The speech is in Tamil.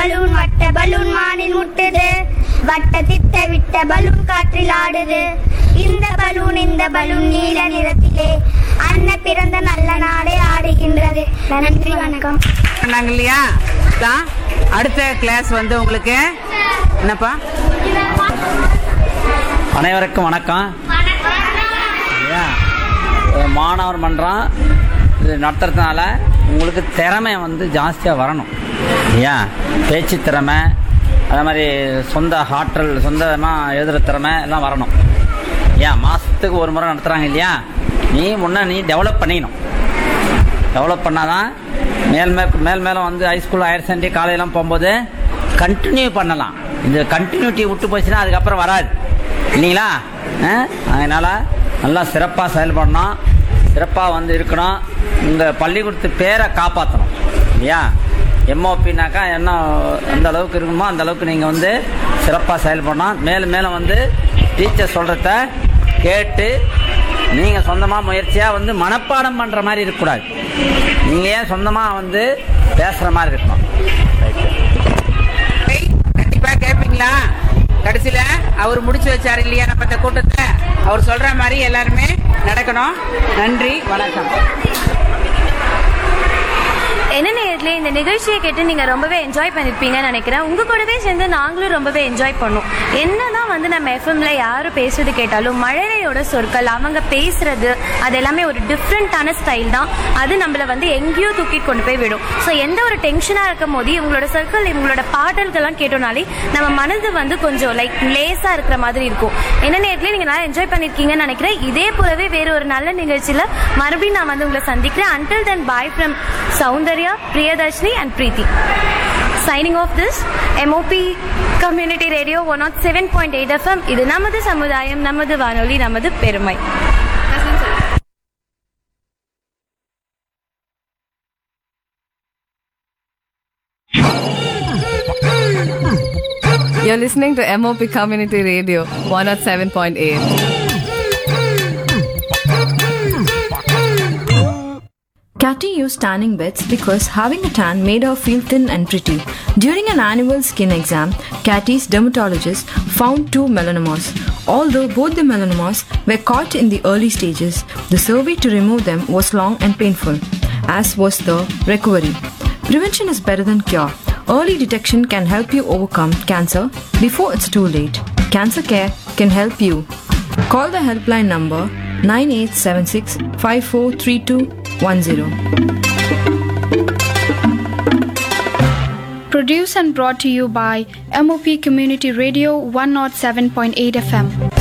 பலூன் வட்ட பலூன் வானில் முட்டுது வட்ட திட்ட விட்ட பலூன் காற்றில் ஆடுது இந்த பலூன் இந்த பலூன் நீல நிறத்திலே அன்ன பிறந்த நல்ல நாடே ஆடுகின்றது நன்றி வணக்கம் பண்ணாங்க இல்லையா தான் அடுத்த கிளாஸ் வந்து உங்களுக்கு என்னப்பா அனைவருக்கும் வணக்கம் ஐயா, ஒரு மாணவர் மன்றம் இது நடத்துறதுனால உங்களுக்கு திறமை வந்து ஜாஸ்தியாக வரணும் ஐயா பேச்சு திறமை அதே மாதிரி சொந்த ஆற்றல் சொந்தமாக எழுதுகிற திறமை எல்லாம் வரணும் ஏன் மாதத்துக்கு ஒரு முறை நடத்துகிறாங்க இல்லையா நீ முன்னே நீ டெவலப் பண்ணிக்கணும் டெவலப் பண்ணாதான் மேல் மே மேல் மேலும் வந்து ஹைஸ்கூல் ஹையர் செகண்டரி காலேஜெலாம் போகும்போது கண்டினியூ பண்ணலாம் இந்த கண்டினியூட்டி விட்டு போச்சுன்னா அதுக்கப்புறம் வராது இல்லைங்களா அதனால் நல்லா சிறப்பாக செயல்படணும் சிறப்பாக வந்து இருக்கணும் உங்கள் பள்ளிக்கூடத்து பேரை காப்பாற்றணும் இல்லையா எம்ஓபினாக்கா என்ன எந்த அளவுக்கு இருக்கணுமோ அந்த அளவுக்கு நீங்கள் வந்து சிறப்பாக செயல்படணும் மேலும் மேலும் வந்து டீச்சர் சொல்கிறத கேட்டு நீங்கள் சொந்தமாக முயற்சியாக வந்து மனப்பாடம் பண்ணுற மாதிரி இருக்கக்கூடாது நீங்கள் ஏன் சொந்தமாக வந்து பேசுகிற மாதிரி இருக்கணும் கண்டிப்பா கேட்பீங்களா கடைசியில அவர் முடிச்சு வச்சாரு இல்லையா நம்ம இந்த கூட்டத்தை அவர் சொல்ற மாதிரி எல்லாருமே நடக்கணும் நன்றி வணக்கம் என்ன நேரத்தில் இந்த நிகழ்ச்சியை கேட்டு நீங்கள் ரொம்பவே என்ஜாய் பண்ணியிருப்பீங்கன்னு நினைக்கிறேன் உங்கள் கூடவே சேர்ந்து நாங்களும் ரொம்பவே என்ஜாய் பண்ணோம் என்னதான் வந்து நம்ம எஃப்எம்ல யார் பேசுறது கேட்டாலும் மழலையோட சொற்கள் அவங்க பேசுறது அது எல்லாமே ஒரு டிஃப்ரெண்ட்டான ஸ்டைல் தான் அது நம்மள வந்து எங்கேயோ தூக்கிட்டு கொண்டு போய் விடும் ஸோ எந்த ஒரு டென்ஷனாக இருக்கும் போது இவங்களோட சொற்கள் இவங்களோட பாடல்கள்லாம் கேட்டோம்னாலே நம்ம மனது வந்து கொஞ்சம் லைக் லேஸாக இருக்கிற மாதிரி இருக்கும் என்ன நேரத்தில் நீங்கள் நல்லா என்ஜாய் பண்ணியிருக்கீங்கன்னு நினைக்கிறேன் இதே போலவே வேறு ஒரு நல்ல நிகழ்ச்சியில் மறுபடியும் நான் வந்து உங்களை சந்திக்கிறேன் until then bye from Soundarya Priyadarshini and Preethi signing off this MOP community radio one not seven point eight FM இது நமது சமுதாயம் நமது வானொலி நமது பெருமை You're listening to MOP Community Radio 107.8. Catty used tanning beds because having a tan made her feel thin and pretty. During an annual skin exam, Catty's dermatologist found two melanomas. Although both the melanomas were caught in the early stages, the survey to remove them was long and painful, as was the recovery. Prevention is better than cure. Early detection can help you overcome cancer before it's too late. Cancer Care can help you. Call the helpline number 9876 543210. Produced and brought to you by MOP Community Radio 107.8 FM.